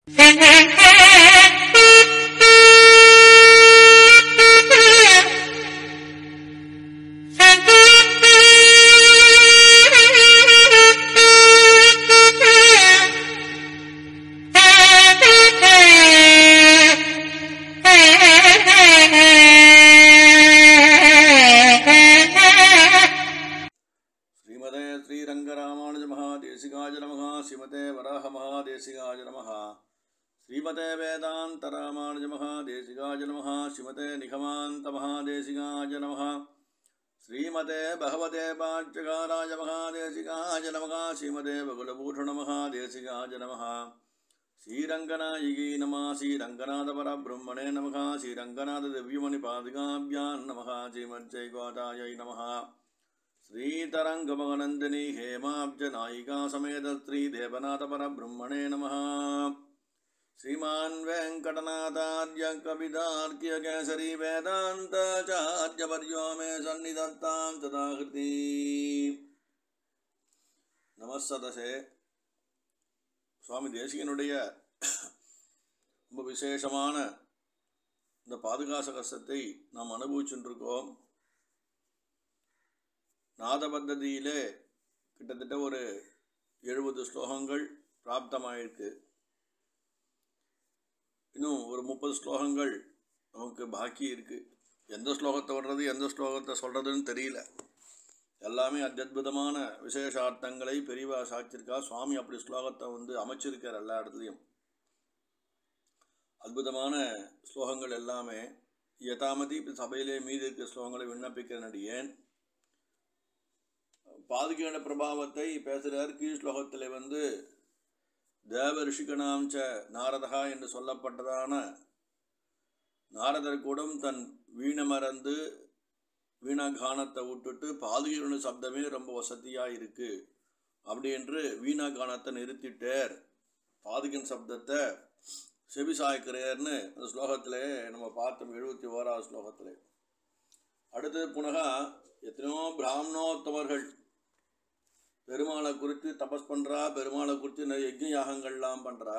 ஸ்ரீமதே ஸ்ரீரங்கராமானுஜ மகாதேசிகாஜ நமः ஸ்ரீமதே வராக மகாதேசிகாஜ நமः ஸ்ரீமதே வேதாந்த ராமானுஜ மகாதேசிகாஜ நமः ஸ்ரீமதே நிகமாந்த மகாதேசிகாஜ நமः ஸ்ரீமதே பகவதே பாட்சகாராஜ மகாதேசிகாஜ நமः ஸ்ரீமதே பகுலபூஷண மகாதேசிகாஜ நமः ஸ்ரீரங்கநாயகி நம ஸ்ரீரங்கநாத பரபிரம்மணே நமः ஸ்ரீரங்கநாத திவ்யமணி பாதுகாபியான் நமः ஸ்ரீமஜ்ஜைகோதாயை நமः श्रीतरङ्गमगनन्दिनी हेमाब्जनायिका समेत श्रीदेवनाथपरब्रह्मणे नमः श्रीमान् वेङ्कटनाथार्य कवितार्क्यकेसरी वेदान्ताचार्यवर्यो मे सन्निधत्तां तदाहृति நமஸ்ததசே சுவாமி தேசிகனுடைய ரொம்ப விசேஷமான இந்த பாதுகாச கஷ்டத்தை நாம் அனுபவிச்சுருக்கோம் நாத பத்ததியிலே கிட்டத்தட்ட ஒரு எழுபது ஸ்லோகங்கள் பிராப்தமாயிருக்கு இன்னும் ஒரு முப்பது ஸ்லோகங்கள் நமக்கு பாக்கி இருக்கு எந்த ஸ்லோகத்தை வர்றது எந்த ஸ்லோகத்தை சொல்கிறதுன்னு தெரியல எல்லாமே அத்யத்புதமான விசேஷார்த்தங்களை பெரியவா சாட்சிருக்கா சுவாமி அப்படி ஸ்லோகத்தை வந்து அமைச்சிருக்கார் எல்லா இடத்துலையும் அற்புதமான ஸ்லோகங்கள் எல்லாமே யதாமதி இப்ப சபையிலே மீதி இருக்கிற ஸ்லோகங்களை விண்ணப்பிக்கிற நடிகேன் பாதுகான பிரபாவத்தை பேசுகிறார் கீழ் ஸ்லோகத்தில் வந்து தேவ ரிஷிகணாம் ச நாரதா என்று சொல்லப்பட்டதான நாரதர் கூடம் தன் வீணை மறந்து வீணாகானத்தை விட்டுட்டு பாதுகையுடைய சப்தமே ரொம்ப வசதியாக இருக்கு அப்படி என்று வீணாகானத்தை நிறுத்திட்டார் பாதுகன் சப்தத்தை செவி சாய்க்கிறேர்னு அந்த ஸ்லோகத்தில் நம்ம பார்த்தோம் எழுபத்தி ஓராவது ஸ்லோகத்தில் அடுத்தது புனகா எத்தனையோ பிராமணோத்தமர்கள் பெருமாளை குறித்து தபஸ் பண்ணுறா பெருமாளை குறித்து நிறைய யஜ்ஞ யாகங்கள்லாம் பண்ணுறா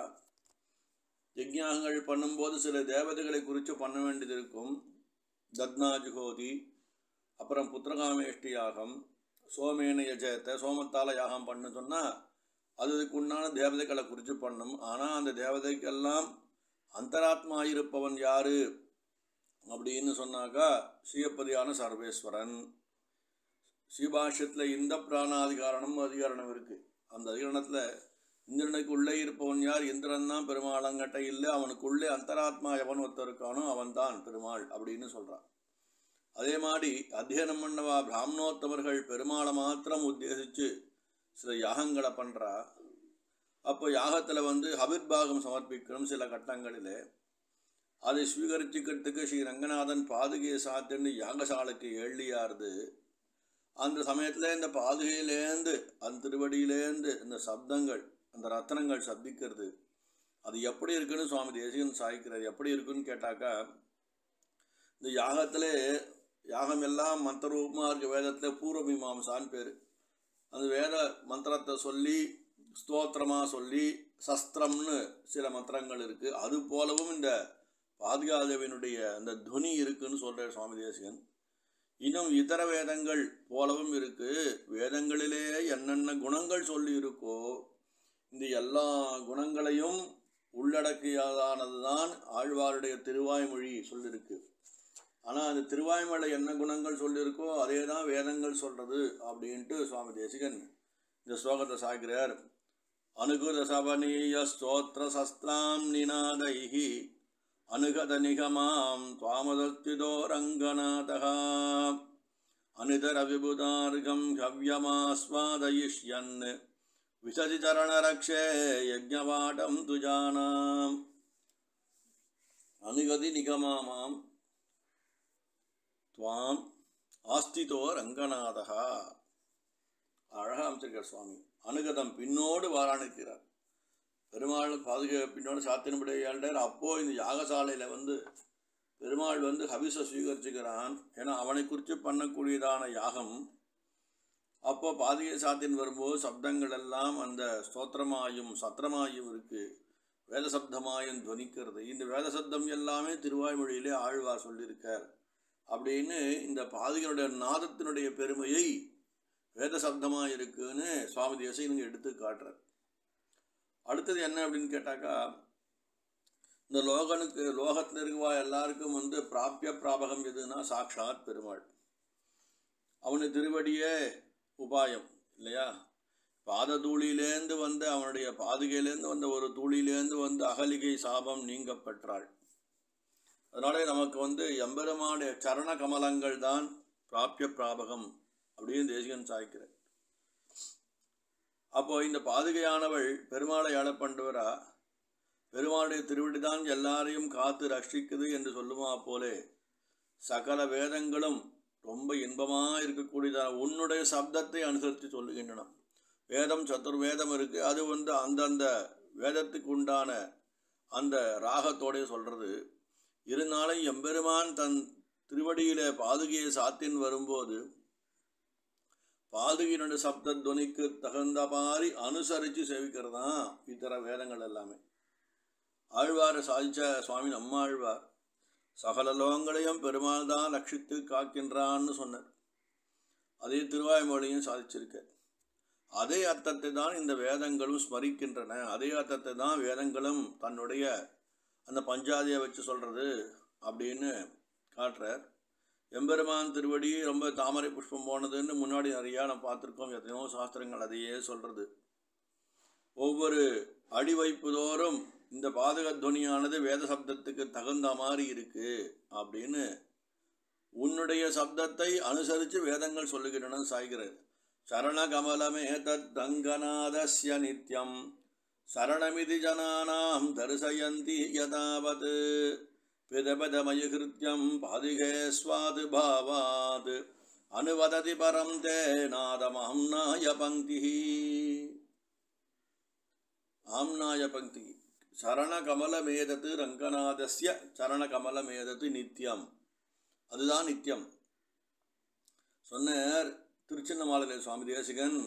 யஜ்ஞாகங்கள் பண்ணும்போது சில தேவதைகளை குறித்து பண்ண வேண்டியது இருக்கும் தத்னா ஜுகோதி அப்புறம் புத்திரகாமேஷ்டி யாகம் சோமேன யஜயத்தை சோமத்தால யாகம் பண்ண சொன்னால் அதுக்கு உண்டான தேவதைகளை குறித்து பண்ணும் ஆனால் அந்த தேவதைக்கெல்லாம் அந்தராத்மா இருப்பவன் யாரு அப்படின்னு சொன்னாக்கா ஸ்ரீயப்பதியான சர்வேஸ்வரன் ஸ்ரீபாஷ்யத்தில் இந்த பிராணாதிகாரணம் அதிகாரணம் இருக்குது அந்த அதிகாரணத்தில் இந்திரனுக்கு உள்ளே இருப்பவன் யார் இந்திரன் தான் பெருமாளங்கட்ட இல்லை அவனுக்குள்ளே அந்தராத்மா எவன் ஒருத்தர் இருக்கானோ அவன் தான் பெருமாள் அப்படின்னு சொல்கிறான் அதே மாதிரி அத்தியனம் பண்ணவா பிராமணோத்தமர்கள் பெருமாளை மாத்திரம் உத்தேசித்து சில யாகங்களை பண்ணுறா அப்போ யாகத்தில் வந்து ஹபிர்பாகம் சமர்ப்பிக்கணும் சில கட்டங்களில் அதை ஸ்வீகரிச்சுக்கிறதுக்கு ஸ்ரீ ரங்கநாதன் பாதுகையை சாத்துன்னு யாகசாலைக்கு ஏழியாருது அந்த சமயத்தில் இந்த பாதுகையிலேருந்து அந்த திருவடியிலேருந்து இந்த சப்தங்கள் அந்த ரத்தனங்கள் சப்திக்கிறது அது எப்படி இருக்குன்னு சுவாமி தேசிகன் சாய்க்கிறது எப்படி இருக்குன்னு கேட்டாக்கா இந்த யாகத்தில் யாகம் எல்லாம் மந்திரூபமாக இருக்க வேதத்தில் பூர்வ மீமாம்சான்னு பேர் அந்த வேத மந்திரத்தை சொல்லி ஸ்தோத்திரமாக சொல்லி சஸ்திரம்னு சில மந்திரங்கள் இருக்குது அது போலவும் இந்த பாதுகாதேவினுடைய அந்த துனி இருக்குன்னு சொல்கிறார் சுவாமி தேசிகன் இன்னும் இதர வேதங்கள் போலவும் இருக்கு வேதங்களிலே என்னென்ன குணங்கள் சொல்லி இருக்கோ இந்த எல்லா குணங்களையும் உள்ளடக்கியதானது தான் ஆழ்வாருடைய திருவாய்மொழி சொல்லியிருக்கு ஆனால் அந்த திருவாய்மொழியில் என்ன குணங்கள் சொல்லியிருக்கோ அதே தான் வேதங்கள் சொல்கிறது அப்படின்ட்டு சுவாமி தேசிகன் இந்த ஸ்லோகத்தை சாய்க்கிறார் அனுகுத சபனீய ஸ்தோத்திர சஸ்திராம் நிநாதைஹி அனுகத நிகமாம் துவாமதத்திதோ ரங்கநாதகா அனுதர விபுதார்கம் ஹவ்யமாஸ்வாதயிஷ்யன் விசதி சரணரக்ஷே யஜ்ஞவாடம் துஜானாம் அனுகதி நிகமாமாம் துவாம் ஆஸ்திதோ ரங்கநாதகா அழகா அமைச்சிருக்கார் சுவாமி அனுகதம் பின்னோடு வாராணிக்கிறார் பெருமாள் பாதுகா பின்னோடு சாத்தினபடியாண்டார் அப்போ இந்த யாகசாலையில் வந்து பெருமாள் வந்து ஹபிச ஸ்வீகரிச்சுக்கிறான் ஏன்னா அவனை குறித்து பண்ணக்கூடியதான யாகம் அப்போ பாதுகை சாத்தின் வரும்போது சப்தங்கள் எல்லாம் அந்த ஸ்தோத்திரமாயும் சத்திரமாயும் இருக்கு வேத சப்தமாயன் துவனிக்கிறது இந்த வேத சப்தம் எல்லாமே திருவாய்மொழியிலே ஆழ்வார் சொல்லியிருக்கார் அப்படின்னு இந்த பாதிகளுடைய நாதத்தினுடைய பெருமையை வேத சப்தமாக இருக்குன்னு சுவாமி தேசிகனுங்க எடுத்து காட்டுறார் அடுத்தது என்ன அப்படின்னு கேட்டாக்கா இந்த லோகனுக்கு லோகத்தில் இருக்கவா எல்லாருக்கும் வந்து பிராபிய பிராபகம் எதுனா சாக்ஷாத் பெருமாள் அவனு திருவடியே உபாயம் இல்லையா பாத தூளியிலேந்து வந்த அவனுடைய பாதுகையிலேருந்து வந்த ஒரு தூளியிலேந்து வந்து அகலிகை சாபம் நீங்க பெற்றாள் அதனாலே நமக்கு வந்து எம்பெருமானுடைய சரண கமலங்கள் தான் பிராபிய பிராபகம் அப்படின்னு தேசிகன் சாய்க்கிறார் அப்போ இந்த பாதுகையானவள் பெருமாளை ஆளப்பண்டவரா பெருமாளுடைய திருவிடி தான் எல்லாரையும் காத்து ரட்சிக்குது என்று சொல்லுமா போலே சகல வேதங்களும் ரொம்ப இன்பமாக இருக்கக்கூடியதான உன்னுடைய சப்தத்தை அனுசரித்து சொல்லுகின்றன வேதம் சதுர்வேதம் இருக்குது அது வந்து அந்தந்த வேதத்துக்கு உண்டான அந்த ராகத்தோடைய சொல்கிறது இருந்தாலும் எம்பெருமான் தன் திருவடியிலே பாதுகையை சாத்தின் வரும்போது பாதுகையினுடைய சப்த துவனிக்கு தகுந்த மாதிரி அனுசரித்து சேவிக்கிறது தான் இத்தர வேதங்கள் எல்லாமே ஆழ்வாரை சாதிச்ச சுவாமி நம்மாழ்வார் சகல லோகங்களையும் பெருமாள் தான் ரட்சித்து காக்கின்றான்னு சொன்னார் அதே திருவாய்மொழியும் சாதிச்சிருக்க அதே அர்த்தத்தை தான் இந்த வேதங்களும் ஸ்மரிக்கின்றன அதே அர்த்தத்தை தான் வேதங்களும் தன்னுடைய அந்த பஞ்சாதியை வச்சு சொல்கிறது அப்படின்னு காட்டுறார் எம்பெருமான் திருவடி ரொம்ப தாமரை புஷ்பம் போனதுன்னு முன்னாடி நிறையா நம்ம பார்த்துருக்கோம் எத்தனையோ சாஸ்திரங்கள் அதையே சொல்கிறது ஒவ்வொரு அடி வைப்புதோறும் இந்த பாதக துவனியானது வேத சப்தத்துக்கு தகுந்த மாதிரி இருக்கு அப்படின்னு உன்னுடைய சப்தத்தை அனுசரித்து வேதங்கள் சொல்லுகின்றன சாய்கிறது சரண கமலமே தத் தங்கநாதஸ்ய நித்யம் சரணமிதி ஜனானாம் தரிசயந்தி யதாவத் பிதபதமயகிருத்தியம் பாதிகே ஸ்வாது பாவாத் அனுவததி பரம் தே நாதமாம்னாய பங்கி ஆம்னாய பங்கி சரணகமலமேதத்து ரங்கநாதஸ்ய சரணகமலமேதத்து நித்தியம் அதுதான் நித்தியம் சொன்னார் திருச்சின்னமாலையில் சுவாமி தேசிகன்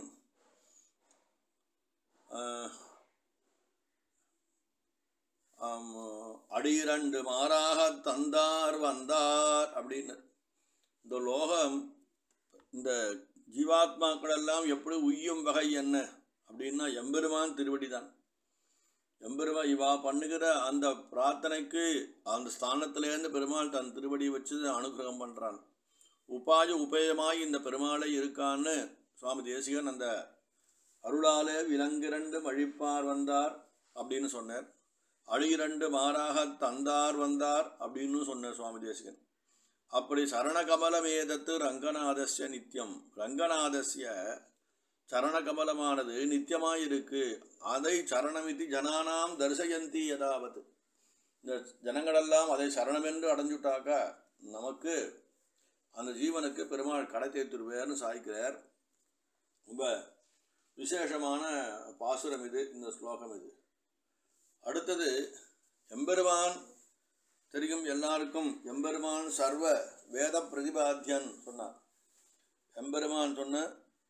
அடியிரண்டு மாறாக தந்தார் வந்தார் அப்படின்னு இந்த லோகம் இந்த ஜீவாத்மாக்கள் எல்லாம் எப்படி உய்யும் வகை என்ன அப்படின்னா எம்பெருமான் திருவடி தான் எம்பெருமா இவா பண்ணுகிற அந்த பிரார்த்தனைக்கு அந்த ஸ்தானத்திலேருந்து பெருமாள் தன் திருவடியை வச்சு அனுகிரகம் பண்ணுறான் உபாய உபயமாய் இந்த பெருமாளை இருக்கான்னு சுவாமி தேசிகன் அந்த அருளாலே விலங்கிரண்டு மழிப்பார் வந்தார் அப்படின்னு சொன்னார் அழிரண்டு மாறாக தந்தார் வந்தார் அப்படின்னு சொன்னார் சுவாமி தேசிகன் அப்படி சரணகமலமேதத்து ரங்கநாதஸ்ய நித்தியம் ரங்கநாதஸ்ய சரணகமலமானது நித்தியமாயிருக்கு அதை சரணமிதி ஜனானாம் தரிசயந்தி யதாவது இந்த ஜனங்களெல்லாம் அதை சரணமென்று அடைஞ்சுட்டாக்கா நமக்கு அந்த ஜீவனுக்கு பெருமாள் கடை தேத்துருவேர்னு சாய்க்கிறார் ரொம்ப விசேஷமான பாசுரம் இது இந்த ஸ்லோகம் இது அடுத்தது எம்பெருமான் தெரியும் எல்லாருக்கும் எம்பெருமான் சர்வ வேத பிரதிபாத்தியன் சொன்னார் எம்பெருமான் சொன்ன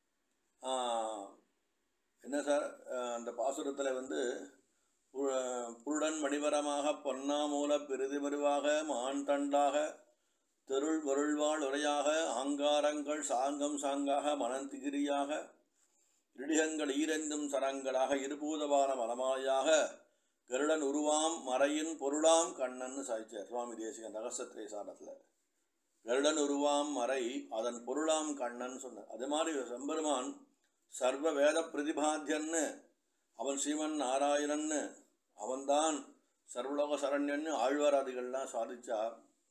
என்ன சார் அந்த பாசுரத்தில் வந்து புருடன் மணிவரமாக பொன்னாமூல பெருதிமருவாக மான் தண்டாக தெருள் வருள்வாள் உரையாக ஆங்காரங்கள் சாங்கம் சாங்காக மனந்திகிரியாக இடிகங்கள் ஈரெந்தும் சரங்களாக இருபூதவான மலமாயாக கருடன் உருவாம் மறையின் பொருளாம் கண்ணன்னு சாய்ச்சார் சுவாமி தேசிகன் ரகசத்திரை சாரத்தில் கருடன் உருவாம் மறை அதன் பொருளாம் கண்ணன் சொன்னார் அது மாதிரி செம்பெருமான் சர்வ வேத பிரதிபாத்தியன்னு அவன் ஸ்ரீமன் நாராயணன்னு அவன்தான் சர்வலோக சரண்யன்னு ஆழ்வாராதிகள்லாம் சாதிச்சா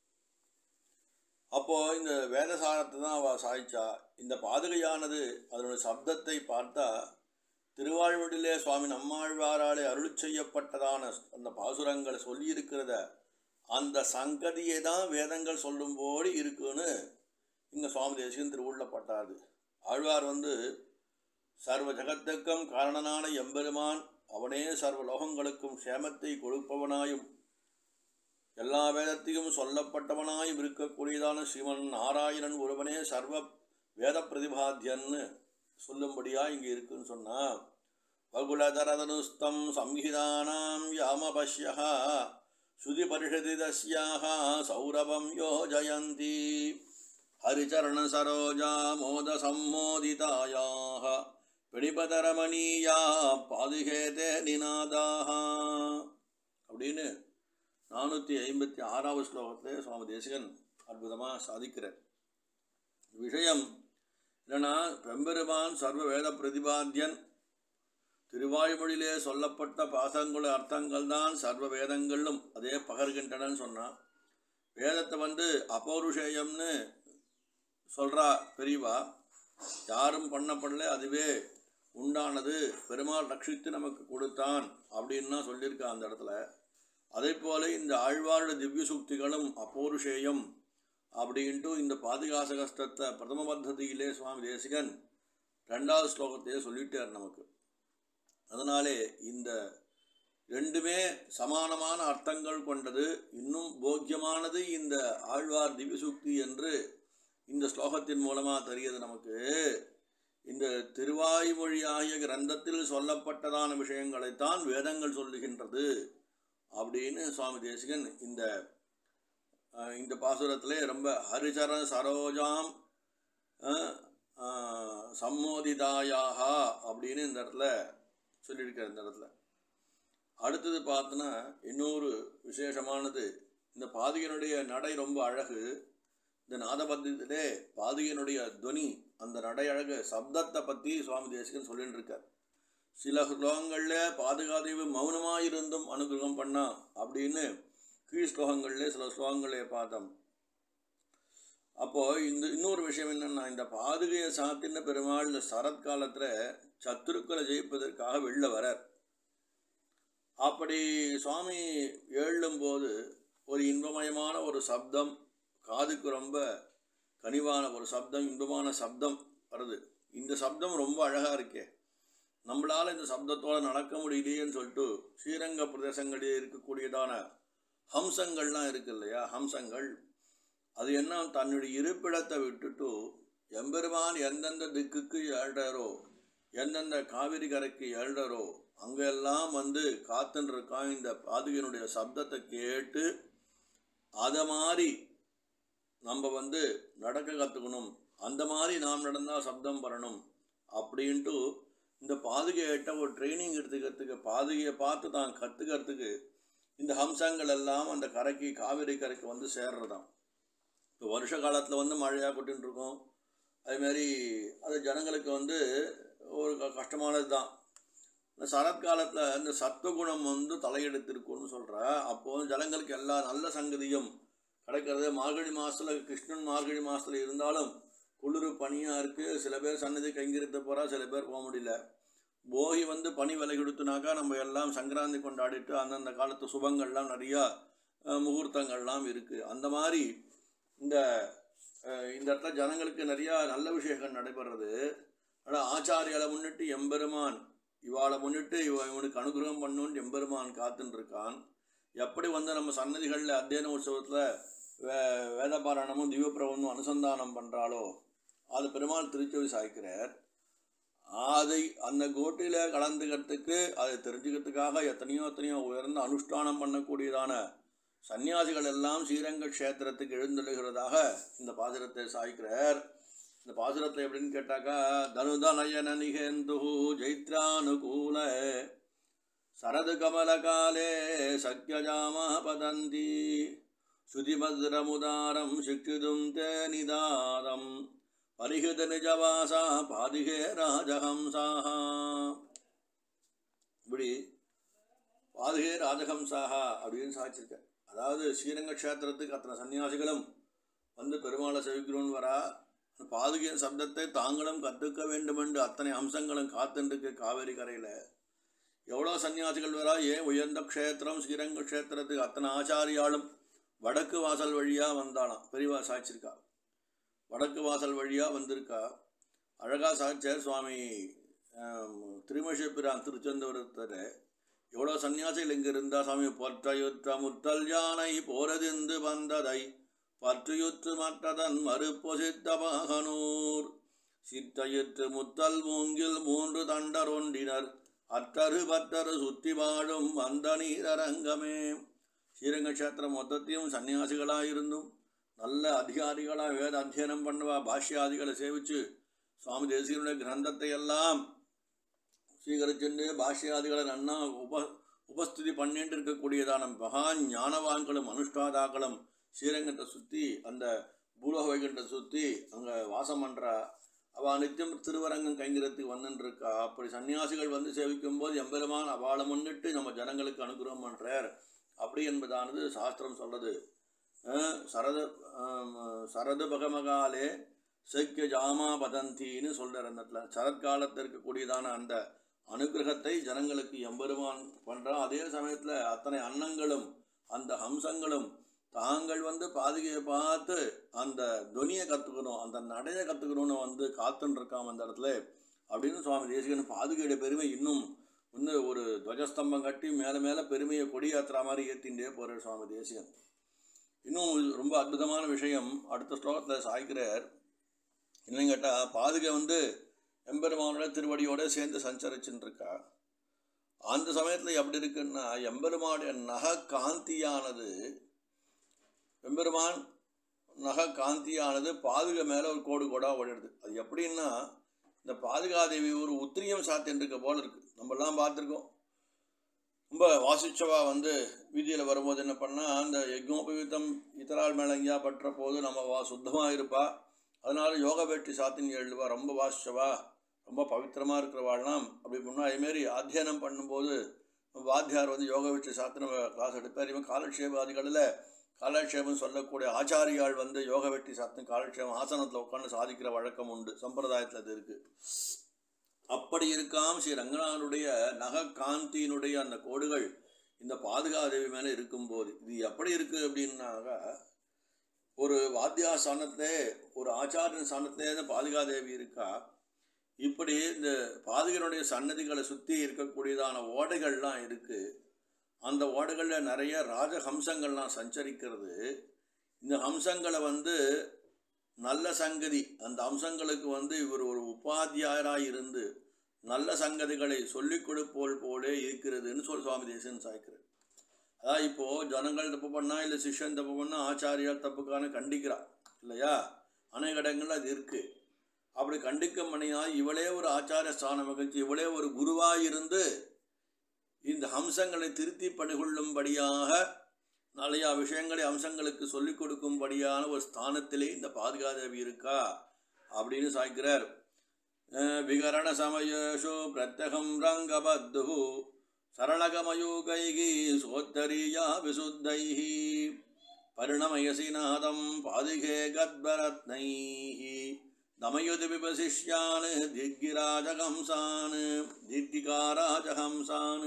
அப்போது இந்த வேதசாரத்தை தான் அவள் சாதிச்சா இந்த பாதுகையானது அதனுடைய சப்தத்தை பார்த்தா திருவாழ்வடிலே சுவாமி நம்மாழ்வாராலே அருள் செய்யப்பட்டதான அந்த பாசுரங்களை சொல்லியிருக்கிறத அந்த சங்கதியை தான் வேதங்கள் சொல்லும்போது இருக்குன்னு இங்கே சுவாமி தேசிகன் திருவுள்ளப்பட்டாது ஆழ்வார் வந்து சர்வ ஜகத்துக்கும் காரணனான எம்பெருமான் அவனே சர்வ லோகங்களுக்கும் க்ஷேமத்தை கொடுப்பவனாயும் எல்லா வேதத்தையும் சொல்லப்பட்டவனாயும் இருக்கக்கூடியதான சிவன் நாராயணன் ஒருவனே சர்வ வேத பிரதிபாத்தியன்னு சொல்லும்படியாக இங்கே இருக்குன்னு சொன்னால் வகுலதரதனுஸ்தம் சம்ஹிதானாம் யாமபஷ்யः ஸ்ருதிபரிஷதி தஸ்யாः சௌரவம் யோஜயந்தி ஹரிச்சரணசரோஜா மோதசம்மோதிதாயாः பிணிபதரமணீயா பாதுகேதே நிநாதாக அப்படின்னு நானூற்றி ஐம்பத்தி ஆறாவது ஸ்லோகத்தில் சுவாமி தேசிகன் அற்புதமாக சாதிக்கிறார் விஷயம் என்னன்னா பெம்பெருமான் சர்வ வேத பிரதிபாத்தியன் திருவாய்மொழியிலே சொல்லப்பட்ட பாசங்கள அர்த்தங்கள் தான் சர்வ வேதங்களும் அதே பகர்கின்றனன்னு சொன்னான் வேதத்தை வந்து அபௌருஷேயம்னு சொல்கிறா பெரியவா யாரும் பண்ணப்படல அதுவே உண்டானது பெருமாள் ரட்சித்து நமக்கு கொடுத்தான் அப்படின்னு தான் சொல்லியிருக்கா அந்த இடத்துல அதே போல இந்த ஆழ்வாழ் திவ்ய சுக்திகளும் அபௌருஷேயம் அப்படின்ட்டு இந்த பாதுகாச கஷ்டத்தை பிரதம பத்ததியிலே சுவாமி தேசிகன் ரெண்டாவது ஸ்லோகத்தையே சொல்லிட்டார் நமக்கு அதனாலே இந்த ரெண்டுமே சமானமான அர்த்தங்கள் கொண்டது இன்னும் போக்கியமானது இந்த ஆழ்வார் திவ்யசுக்தி என்று இந்த ஸ்லோகத்தின் மூலமாக தெரியுது நமக்கு இந்த திருவாய்மொழி ஆகிய கிரந்தத்தில் சொல்லப்பட்டதான விஷயங்களைத்தான் வேதங்கள் சொல்லுகின்றது அப்படின்னு சுவாமி தேசிகன் இந்த அஹ், இந்த பாசுரத்திலே ரொம்ப ஹரிச்சர சரோஜாம் அஹ், அஹ், சம்மோதிதாயாக அப்படின்னு இந்த இடத்துல சொல்லியிருக்கார் இந்த இடத்துல அடுத்தது பார்த்தோன்னா இன்னொரு விசேஷமானது இந்த பாதிகனுடைய நடை ரொம்ப அழகு இந்த நாதபத்திலே பாதிகனுடைய துவனி அந்த நடை அழகு சப்தத்தை பற்றி சுவாமி தேசிகன் சொல்லிட்டு இருக்கார் சில ஸ்லோகங்களில் பாதுகாதேவி மௌனமாயிருந்தும் அனுகிரகம் பண்ணா அப்படின்னு கீழ் ஸ்லோகங்களில் சில ஸ்லோகங்களே பார்த்தோம் அப்போ இந்த இன்னொரு விஷயம் என்னன்னா இந்த பாதுகையை சாத்தின பெருமாள் இந்த சரத்காலத்தில் சத்துருக்களை ஜெயிப்பதற்காக வெளில வரார் அப்படி சுவாமி எழும்போது ஒரு இன்பமயமான ஒரு சப்தம் காதுக்கு ரொம்ப கனிவான ஒரு சப்தம் இன்பமான சப்தம் வருது இந்த சப்தம் ரொம்ப அழகாக இருக்கே நம்மளால் இந்த சப்தத்தோடு நடக்க முடியலையேன்னு சொல்லிட்டு ஸ்ரீரங்க பிரதேசங்களில் இருக்கக்கூடியதான ஹம்சங்கள்லாம் இருக்கு இல்லையா ஹம்சங்கள் அது என்ன தன்னுடைய இருப்பிடத்தை விட்டுட்டு எம்பெருமான் எந்தெந்த திக்குக்கு ஏழ்றாரோ எந்தெந்த காவிரி கரைக்கு ஏழ்றாரோ அங்கெல்லாம் வந்து காத்துன்னு இருக்கான் இந்த பாதுகையினுடைய சப்தத்தை கேட்டு அதை மாதிரி நம்ம வந்து நடக்க கற்றுக்கணும் அந்த மாதிரி நாம் நடந்தால் சப்தம் வரணும் அப்படின்ட்டு இந்த பாதுகையிட்ட ஒரு ட்ரைனிங் எடுத்துக்கிறதுக்கு பாதுகையை பார்த்து தான் கற்றுக்கிறதுக்கு இந்த ஹம்சங்கள் எல்லாம் அந்த கரைக்கு காவிரி கரைக்கு வந்து சேர்றதாம் இப்போ வருஷ காலத்தில் வந்து மழையாக கொட்டின்னு இருக்கும் அதுமாரி அது ஜனங்களுக்கு வந்து ஒரு க- கஷ்டமானது தான் இந்த சரத்காலத்தில் இந்த சத்துவகுணம் வந்து தலையெடுத்திருக்கும்னு சொல்கிற அப்போது ஜனங்களுக்கு எல்லா நல்ல சங்கதியும் கிடைக்கிறது மார்கழி மாதத்தில் கிருஷ்ணன் மார்கழி மாதத்தில் இருந்தாலும் குளிர் பனியாக இருக்குது சில பேர் சன்னதி கைங்கரித்து போகிறா சில பேர் போக முடியல போகி வந்து பனி விலை கொடுத்துனாக்கா நம்ம எல்லாம் சங்கராந்தி கொண்டாடிட்டு அந்தந்த காலத்து சுபங்கள்லாம் நிறையா அஹ், முகூர்த்தங்கள்லாம் இருக்குது அந்த மாதிரி இந்த அஹ், இந்த இடத்துல ஜனங்களுக்கு நிறையா நல்ல விஷயங்கள் நடைபெறது ஆனால் ஆச்சாரியாலை முன்னிட்டு எம்பெருமான் இவாளை முன்னிட்டு இவ இவனுக்கு அனுகிரகம் பண்ணுன்னு எம்பெருமான் காத்துன்னு இருக்கான் எப்படி வந்து நம்ம சன்னதிகளில் அத்தியன உற்சவத்தில் வே வேதபாராயணமும் திவ்யபிரபந்தமும் அனுசந்தானம் பண்ணுறாளோ அது பெருமாள் திருச்செவி சாய்க்கிறார் அதை அந்த கோட்டியில் கலந்துக்கிறதுக்கு அதை தெரிஞ்சுக்கிறதுக்காக எத்தனையோ எத்தனையோ உயர்ந்த அனுஷ்டானம் பண்ணக்கூடியதான சன்னியாசிகள் எல்லாம் ஸ்ரீரங்க க்ஷேத்திரத்துக்கு எழுந்தெழுகிறதாக இந்த பாசுரத்தை சாய்க்கிறார் இந்த பாசுரத்தை எப்படின்னு கேட்டாக்கா தனுதனயன நிகேந்து ஜைத்ரானுகூல சரது கமலகாலே சக்கியஜாமா பதந்தி ஸ்ருதிபத்ரமுதாரம் சிக்ஷிதும் தே நிதாரம் பரிஹித நிஜவாசா பாதிகே ராஜஹம்சாக இப்படி பாதுகே ராஜஹம்சாகா அப்படின்னு சாதிச்சிருக்க அதாவது ஸ்ரீரங்க க்ஷேத்திரத்துக்கு அத்தனை சன்னியாசிகளும் வந்து பெருமாளை செவிக்கிறோன்னு வரா அந்த பாதுகையின் சப்தத்தை தாங்களும் கற்றுக்க வேண்டுமென்று அத்தனை அம்சங்களும் காத்துருக்கு காவேரி கரையில் எவ்வளோ சன்னியாசிகள் வரா ஏன் உயர்ந்த க்ஷேத்திரம் ஸ்ரீரங்க க்ஷேத்திரத்துக்கு அத்தனை ஆச்சாரியாலும் வடக்கு வாசல் வழியாக வந்தாளாம் பெரியவா சாய்ச்சிருக்கா வடக்கு வாசல் வழியாக வந்திருக்கா அழகா சாய்ச்சார் சுவாமி திருமஷபிரான் திருச்செந்தபுரத்தில் எவ்வளோ சன்னியாசிகள் இங்கே இருந்தா சாமி பொற்றையுற்ற முத்தல் யானை போரதிந்து வந்ததை பற்றுயுற்று மற்றதன் மறுப்பொசித்த பாகனூர் சித்தையுற்று முத்தல் மூங்கில் மூன்று தண்டரொண்டினர் அத்தரு பத்தரு சுத்தி வாழும் அந்த நீரரங்கமே ஸ்ரீரங்க கஷேத்திரம் மொத்தத்தையும் சன்னியாசிகளாக இருந்தும் நல்ல அதிகாரிகளாக வேத அத்தியனம் பண்ணுவா பாஷ்யாதிகளை சேவிச்சு சுவாமி தேசியனுடைய கிரந்தத்தை எல்லாம் ஸ்வீகரிச்சுண்டு பாஷ்யாதிகளை நன்னா உப உபஸ்திதி பண்ணிட்டு இருக்கக்கூடியதான மகா ஞானவான்களும் அனுஷ்டாதாக்களும் ஸ்ரீரங்கத்தை சுற்றி அந்த பூலோக வைகுண்டத்தை சுற்றி அங்கே வாசம் பண்ணுறா அவள் நித்தியம் திருவரங்கம் கைங்கிறதுக்கு வந்துருக்கா அப்படி சன்னியாசிகள் வந்து சேவிக்கும் போது எம்பெருமான் அவளை முன்னிட்டு நம்ம ஜனங்களுக்கு அனுகிரகம் பண்ணுறார் அப்படி என்பதானது சாஸ்திரம் சொல்றது அஹ் சரத ஆம், சரத பகமகாலே சைக்கிய ஜாமா பதந்தின்னு சொல்கிறார் அந்த இடத்துல சரத்காலத்தில் இருக்கக்கூடியதான அந்த அனுகிரகத்தை ஜனங்களுக்கு எம்பெருமான் பண்ணுறான் அதே சமயத்தில் அத்தனை அன்னங்களும் அந்த ஹம்சங்களும் தாங்கள் வந்து பாதுகையை பார்த்து அந்த துனியை கற்றுக்கணும் அந்த நடையை கற்றுக்கணும்னு வந்து காத்துன்னு இருக்காம அந்த இடத்துல அப்படின்னு சுவாமி தேசிகன் பாதுகையுடைய பெருமை இன்னும் இன்னும் ஒரு துவஜஸ்தம்பம் கட்டி மேலே மேலே பெருமையை கொடியாத்துற மாதிரி ஏற்றின்றே போகிறார் சுவாமி தேசிகன் இன்னும் இது ரொம்ப அற்புதமான விஷயம் அடுத்த ஸ்லோகத்தில் சாய்க்கிறார் என்னன்னு கேட்டால் பாதுகை வந்து எம்பெருமானோட திருவடியோட சேர்ந்து சஞ்சரிச்சுன்னு இருக்கா அந்த சமயத்தில் எப்படி இருக்குன்னா எம்பெருமானுடைய நக காந்தியானது எம்பெருமான் நக காந்தியானது பாதுகை மேலே ஒரு கோடு கோடாக ஓடிடுது அது எப்படின்னா இந்த பாதுகாதேவி ஒரு உத்திரியம் சாத்தின்னு இருக்க போல இருக்கு நம்மலாம் பார்த்துருக்கோம் ரொம்ப வாசிச்சவா வந்து வீதியில் வரும்போது என்ன பண்ணால் அந்த யஜ்னோபவீதம் இத்தரால் மேலே எங்கேயா பற்ற போது நம்ம வா சுத்தமாக இருப்பா அதனால யோக வேட்டி சாத்தின்னு எழுவா ரொம்ப வாசிச்சவா ரொம்ப பவித்திரமாக இருக்கிறவாள்லாம் அப்படி பண்ணா அதேமாரி அத்தியனம் பண்ணும்போது வாத்தியார் வந்து யோக வேட்டி சாத்தின கிளாஸ் எடுப்பார் இவன் காலக்ஷேபாதிகளில் காலக்ஷேபம் சொல்லக்கூடிய ஆச்சாரியால் வந்து யோக வெட்டி சாத்தின காலக்ஷேபம் ஆசனத்தில் உட்காந்து சாதிக்கிற வழக்கம் உண்டு சம்பிரதாயத்தில் அது இருக்குது அப்படி இருக்காம ஸ்ரீ ரங்கநாதனுடைய நக காந்தியினுடைய அந்த கோடுகள் இந்த பாதுகாதேவி மேலே இருக்கும்போது இது எப்படி இருக்குது அப்படின்னாக்கா ஒரு வாத்தியா ஸ்தானத்திலே ஒரு ஆச்சாரியன் ஸ்தானத்திலே இந்த பாதுகாதேவி இருக்கா இப்படி இந்த பாதுகனுடைய சன்னதிகளை சுற்றி இருக்கக்கூடியதான ஓடைகள்லாம் இருக்குது அந்த ஓடைகளில் நிறைய ராஜஹம்சங்கள்லாம் சஞ்சரிக்கிறது இந்த ஹம்சங்களை வந்து நல்ல சங்கதி அந்த அம்சங்களுக்கு வந்து இவர் ஒரு உபாத்தியாயராக இருந்து நல்ல சங்கதிகளை சொல்லிக் கொடுப்போல் போலே இருக்கிறதுன்னு சொல்லி சுவாமி தேசன் சாய்க்கிறார் அதான் இப்போது ஜனங்கள் தப்பு பண்ணால் இல்லை சிஷ்யன் தப்பு பண்ணால் ஆச்சாரியார் தப்புக்கான கண்டிக்கிறா இல்லையா அநேக இடங்கள்ல அது இருக்குது அப்படி கண்டிக்க மணியா இவளே ஒரு ஆச்சார ஸ்தானம் வகிச்சு இவளே ஒரு குருவாக இருந்து இந்த அம்சங்களை திருத்தி பணிகொள்ளும்படியாக நிறைய விஷயங்களை அம்சங்களுக்கு சொல்லிக் கொடுக்கும்படியான ஒரு ஸ்தானத்திலே இந்த பாதுகாதேவி இருக்கா அப்படின்னு சாய்க்கிறார் அஹ் விகரண சமயேஷு பிரத்யகம் ரங்கபத்து சரளகமயூகைகி சோத்தரீயா விசுத்தைஹி பரிணமயசி நாதம் பாதுகே கத்பரத்னைஹி தமயுதி விபசிஷ்யான் திக்கிராஜகம்சான் தித்திகாராஜகம்சான்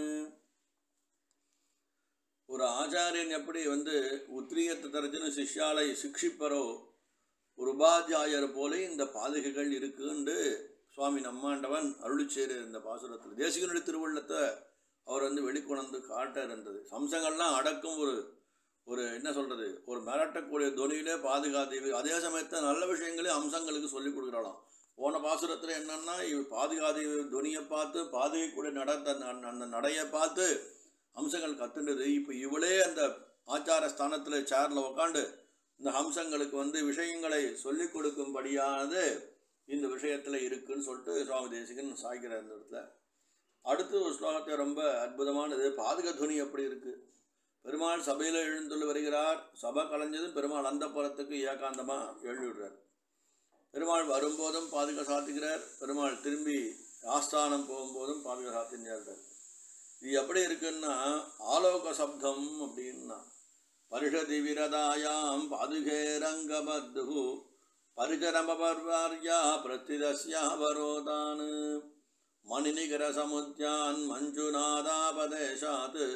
ஒரு ஆச்சாரியன் எப்படி வந்து உத்ரியத்தை தரச்சுன்னு சிஷ்யாலை சிக்ஷிப்பரோ ஒரு உபாத்தியாயர் போல இந்த பாதுகைகள் இருக்குன்னு சுவாமி நம்மாண்டவன் அருளிச்சேரு இந்த பாசுரத்தில் தேசிகனுடைய திருவுள்ளத்தை அவர் வந்து வெளிக்கொணர்ந்து காட்ட இருந்தது சம்சங்கள்லாம் அடக்கும் ஒரு ஒரு என்ன சொல்கிறது ஒரு மிரட்டக்கூடிய துணியிலே பாதுகாத்தேவி அதே சமயத்தில் நல்ல விஷயங்களே அம்சங்களுக்கு சொல்லிக் கொடுக்குறாளாம் போன பாசுரத்தில் என்னன்னா இவ பாதுகாதேவி துணியை பார்த்து பாதுகைக்கூடிய நடத்த அந்த- அந்த நடையை பார்த்து அம்சங்கள் கத்துண்டது இப்போ இவளே அந்த ஆச்சார ஸ்தானத்தில் சேரில் உக்காண்டு இந்த அம்சங்களுக்கு வந்து விஷயங்களை சொல்லிக் கொடுக்கும்படியானது இந்த விஷயத்தில் இருக்குன்னு சொல்லிட்டு சுவாமி தேசிகன் சாய்கிறார் இந்த இடத்துல அடுத்து ஒரு ஸ்லோகத்தை ரொம்ப அற்புதமானது பாதுகத்துவனி எப்படி இருக்குது பெருமாள் சபையில் எழுந்துள்ள வருகிறார் சபை கலைஞ்சதும் பெருமாள் அந்த புறத்துக்கு ஏகாந்தமாக எழுதிடுறார் பெருமாள் வரும்போதும் பாதுகா சாத்துகிறார் பெருமாள் திரும்பி ஆஸ்தானம் போகும்போதும் பாதுகா சாத்தினார்கள் இது எப்படி இருக்குன்னா ஆலோக சப்தம் அப்படின்னா பரிஷதி விரதாயாம் பாதுகே ரங்கபத்து பரிஜரமபர்வார்யா பிரத்திதஸ்யாவரோதான் மணிநிகர சமுத்தியான் மஞ்சுநாதாபதேசாத்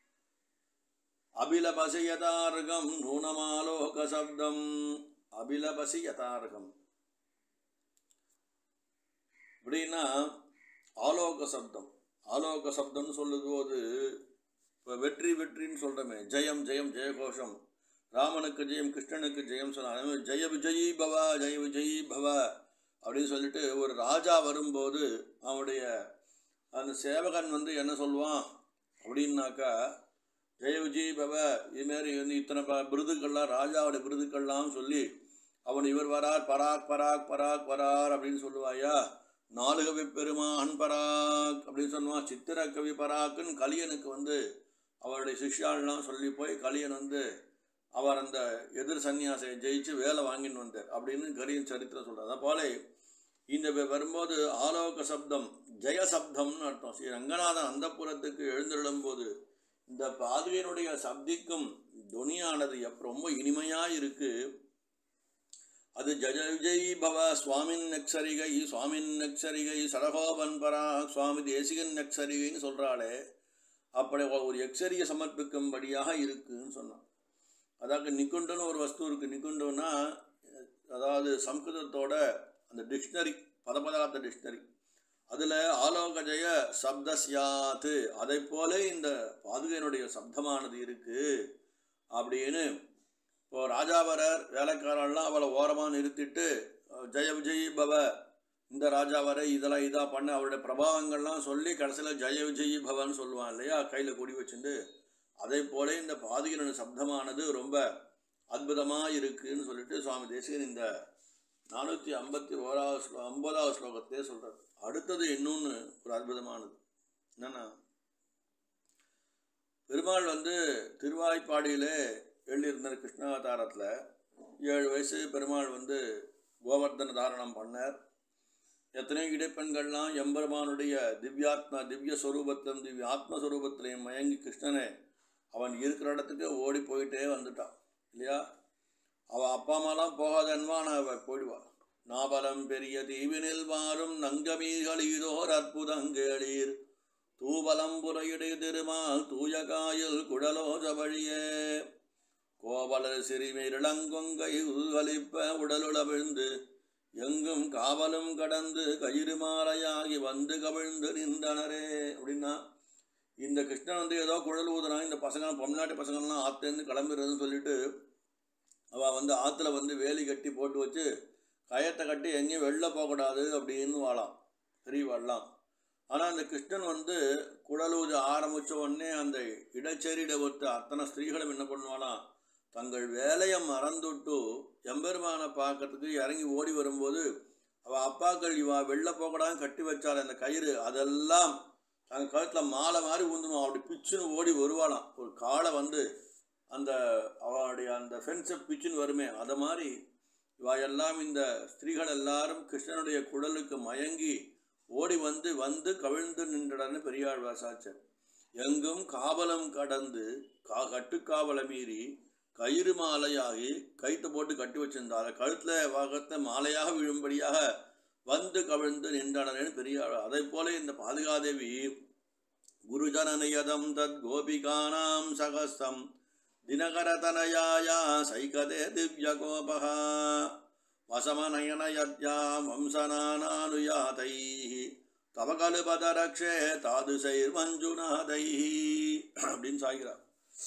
அபிலபசியதார்கம் நூனமாலோக சப்தம் அபிலபசியதார்கம் அப்படின்னா ஆலோக சப்தம் ஆலோக சப்தம்னு சொல்லுது போது இப்போ வெற்றி வெற்றின்னு சொல்கிறோமே ஜெயம் ஜெயம் ஜெயகோஷம் ராமனுக்கு ஜெயம் கிருஷ்ணனுக்கு ஜெயம் சொன்னாங்க ஜெய விஜயி பவ ஜெய விஜயி பவ அப்படின்னு சொல்லிட்டு ஒரு ராஜா வரும்போது அவனுடைய அந்த சேவகன் வந்து என்ன சொல்லுவான் அப்படின்னாக்கா ஜெய விஜய் பவ இதுமாரி வந்து இத்தனை ப- விருதுக்கள்லாம் ராஜாவோட விருதுக்கள்லாம் சொல்லி அவன் இவர் வரார் பராக் பராக் பராக் வரார் அப்படின்னு சொல்லுவாயா நாலு கவி பெருமான் பராக் அப்படின்னு சொல்லுவான் சித்திர கவி பராக்குன்னு கலியனுக்கு வந்து அவருடைய சிஷ்யாள்லாம் சொல்லி போய் கலியன் வந்து அவர் அந்த எதிர் சன்னியாசியை ஜெயிச்சு வேலை வாங்கின்னு வந்தார் அப்படின்னு கலியன் சரித்திரம் சொல்றார் அதை போல இந்த வ- வரும்போது ஆலோக சப்தம் ஜெய சப்தம்னு அர்த்தம் ஸ்ரீ ரங்கநாதன் அந்தப்புறத்துக்கு எழுந்தருளும் போது இந்த பாதுகையினுடைய சப்திக்கும் துனியானது எப் ரொம்ப இனிமையாக இருக்கு அது ஜஜ விஜய் பவ சுவாமின் நக்சரிகை சுவாமின் நக்சரிகை சடகோபன் பரா சுவாமி தேசிகன் நக்சரிகைன்னு சொல்கிறாளே அப்படி ஒரு எக்ஸரியை சமர்ப்பிக்கும்படியாக இருக்குன்னு சொன்னான் அதாவது நிக்குண்டுன்னு ஒரு வஸ்து இருக்குது நிக்குண்டுன்னா அதாவது சம்ஸ்கிருதத்தோட அந்த டிக்ஷனரி பதபதார்த்த டிக்ஷனரி அதில் ஆலோகஜய சப்தஸ்யாத்து அதை போல இந்த பாதுகையினுடைய சப்தமானது இருக்குது அப்படின்னு இப்போ ராஜாவரர் வேலைக்காரெல்லாம் அவளை ஓரமாக நிறுத்திட்டு அஹ், ஜெய விஜய் பவ இந்த ராஜாவரை இதெல்லாம் இதாக பண்ண அவருடைய பிரபாவங்கள்லாம் சொல்லி கடைசியில் ஜெய விஜய் பவன்னு சொல்லுவான் இல்லையா கையில் கொடி வச்சுட்டு அதே போல இந்த பாதுகையினுடைய சப்தமானது ரொம்ப அற்புதமாக இருக்குன்னு சொல்லிட்டு சுவாமி தேசிகன் இந்த நானூற்றி ஐம்பத்தி ஓராவது ஸ்லோ ஐம்பதாவது ஸ்லோகத்தையே சொல்கிறார் அடுத்தது இன்னொன்று ஒரு அற்புதமானது என்னன்னா பெருமாள் வந்து திருவாய்ப்பாடியிலே எழுதியிருந்தார் கிருஷ்ணாவதாரத்தில் ஏழு வயசு பெருமாள் வந்து கோவர்தன தாரணம் பண்ணார் எத்தனையோ இடைப்பெண்கள்லாம் எம்பெருமானுடைய திவ்யாத்மா திவ்ய ஸ்வரூபத்திலும் திவ்ய ஆத்மஸ்வரூபத்திலையும் மயங்கி கிருஷ்ணனே அவன் இருக்கிற இடத்துக்கு ஓடி போயிட்டே வந்துட்டான் இல்லையா அவள் அப்பா அம்மாலாம் போகாதன்வா நான் அவள் போயிடுவா நாபலம் பெரிய தீவினில் வாரும் நங்கமீகளீதோர் அற்புதங்கேளீர் தூபலம் புறையுடைய திருமால் தூய காயில் குடலோச வழியே கோவலர் சிறுமீர் இளங்கொங்கை உருகலிப்ப உடலுள விழுந்து எங்கும் காவலும் கடந்து கயிறு மாலையாகி வந்து கவிழ்ந்து நின்றனரே அப்படின்னா இந்த கிருஷ்ணன் வந்து ஏதோ குழல் ஊதுனா இந்த பசங்க பொம்நாட்டு பசங்கள்லாம் ஆற்றுலேருந்து கிளம்பிடுறதுன்னு சொல்லிட்டு அவள் வந்து ஆற்றுல வந்து வேலி கட்டி போட்டு வச்சு கயத்தை கட்டி எங்கேயும் வெளில போகக்கூடாது அப்படின்னு வாழாம் பெரியவாள்லாம் ஆனால் அந்த கிருஷ்ணன் வந்து குடலூது ஆரம்பித்த உடனே அந்த இடச்சேரியிட ஒருத்த அத்தனை ஸ்திரீகளும் என்ன பண்ணுவாளாம் தங்கள் வேலையை மறந்துட்டு எம்பெருமானை பார்க்கறதுக்கு இறங்கி ஓடி வரும்போது அவள் அப்பாக்கள் இவா வெளில போகக்கூடாது கட்டி வச்சாள் அந்த கயிறு அதெல்லாம் தங்கள் கழுத்தில் மாலை மாதிரி ஊந்துடும் அப்படி பிச்சுன்னு ஓடி வருவாளாம் ஒரு காலை வந்து அந்த அவளுடைய அந்த ஃபென்ஸை பிச்சுன்னு வருமே அதை மாதிரி இவா எல்லாம் இந்த ஸ்திரீகள் எல்லாரும் கிருஷ்ணனுடைய குடலுக்கு மயங்கி ஓடி வந்து வந்து கவிழ்ந்து நின்றடன்னு பெரியாள் வாசாச்சர் எங்கும் காவலம் கடந்து கா கட்டுக்காவலை மீறி கயிறு மாலையாகி கைத்தை போட்டு கட்டி வச்சிருந்தாள் கழுத்தில் வாகத்தை மாலையாக விழும்படியாக வந்து கவிழ்ந்து நின்றனன்னு பெரியாள் அதை போல இந்த பாதுகாதேவி குருஜனநியதம் தத் கோபிகானாம் சகஸ்தம் தினகரதனயாயா சைகதே திவ்யகோபः வசமநயனயத்யாம் வம்சனானானுயாதைः தவ கலுபதரக்ஷே தாதுசைர் மஞ்சுநாதைः அப்படின்னு சாய்கிறார்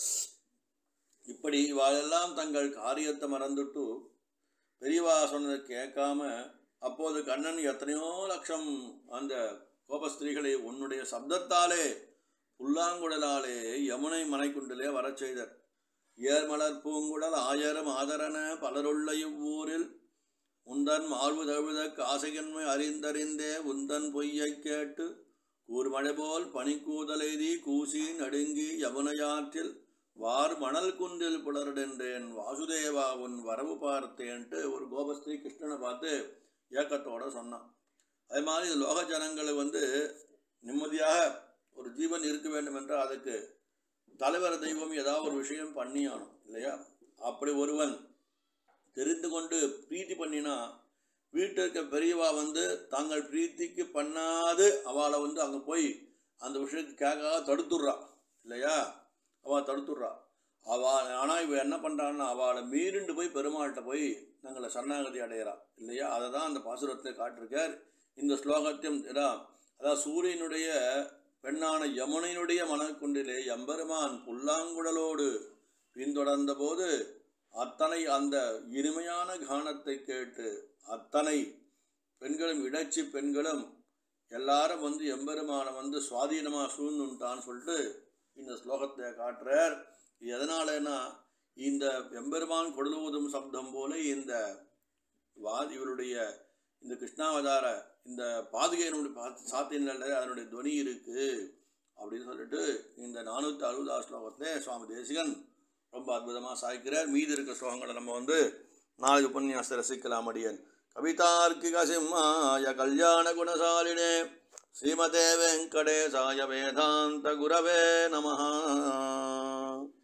இப்படி இவாளெல்லாம் தங்கள் காரியத்தை மறந்துட்டு பெரியவா சொன்னதை கேட்காம அப்போது கண்ணன் எத்தனையோ லட்சம் அந்த கோபஸ்திரீகளை உன்னுடைய சப்தத்தாலே புல்லாங்குழலாலே யமுனை மலைக்குண்டிலே வரச் செய்தர் ஏர்மலர் பூங்குழல் ஆயிரம் ஆதரன பலருள்ள இவ்வூரில் உந்தன் மார்பு தழுத காசையன்மை அறிந்தறிந்தே உந்தன் பொய்யைக் கேட்டு கூர்மழை போல் பனிக்கூதலெய்தி கூசி நடுங்கி யமுனையாற்றில் வார் மணல் குன்றில் புலருடென்றேன் வாசுதேவா உன் வரவு பார்த்தேன்ட்டு ஒரு கோபஸ்ரீ கிருஷ்ணனை பார்த்து ஏக்கத்தோட சொன்னான் அதே மாதிரி இந்த லோக ஜனங்களை வந்து நிம்மதியாக ஒரு ஜீவன் இருக்க வேண்டும் என்றால் அதுக்கு தலைவர் தெய்வம் ஏதாவது ஒரு விஷயம் பண்ணியானும் இல்லையா அப்படி ஒருவன் தெரிந்து கொண்டு பிரீத்தி பண்ணினா வீட்டில் இருக்க பெரியவா வந்து தாங்கள் பிரீத்திக்கு பண்ணாது அவளை வந்து அங்கே போய் அந்த விஷயத்தை கேட்காத தடுத்துடுறா இல்லையா அவள் தடுத்துடுறா அவள் ஆனால் இவ என்ன பண்ணுறான்னா அவளை மீறிண்டு போய் பெருமாள்கிட்ட போய் நாங்களை சரணாகதி அடையிறா இல்லையா அதை தான் அந்த பாசுரத்தில் காட்டிருக்கார் இந்த ஸ்லோகத்தையும் இதான் அதாவது சூரியனுடைய பெண்ணான யமுனையினுடைய மனக்குண்டிலே எம்பெருமான் புல்லாங்குழலோடு பின்தொடர்ந்த போது அத்தனை அந்த இனிமையான கானத்தை கேட்டு அத்தனை பெண்களும் இடைச்சி பெண்களும் எல்லாரும் வந்து எம்பெருமானை வந்து சுவாதீனமாக சூழ்ந்துட்டான்னு சொல்லிட்டு இந்த ஸ்லோகத்தை காட்டுறார் இது எதனாலன்னா இந்த எம்பெருமான் கொடுலுவதும் சப்தம் போல இந்த வா இவருடைய இந்த கிருஷ்ணாவதார இந்த பாதுகையினுடைய பா சாத்தியனில் அதனுடைய துவனி இருக்கு அப்படின்னு சொல்லிட்டு இந்த நானூற்றி அறுபதாறு ஸ்லோகத்தை சுவாமி தேசிகன் ரொம்ப அற்புதமாக சாய்க்கிறார் மீதி இருக்க ஸ்லோகங்களை நம்ம வந்து நாளைக்கு உபன்யாசத்தை ரசிக்கலாம் அடியன் கவிதார்க்கிக சிம்மாய கல்யாண குணசாலினே ஸ்ரீமதே வெங்கடேசாய வேதாந்த குரவே நமஹா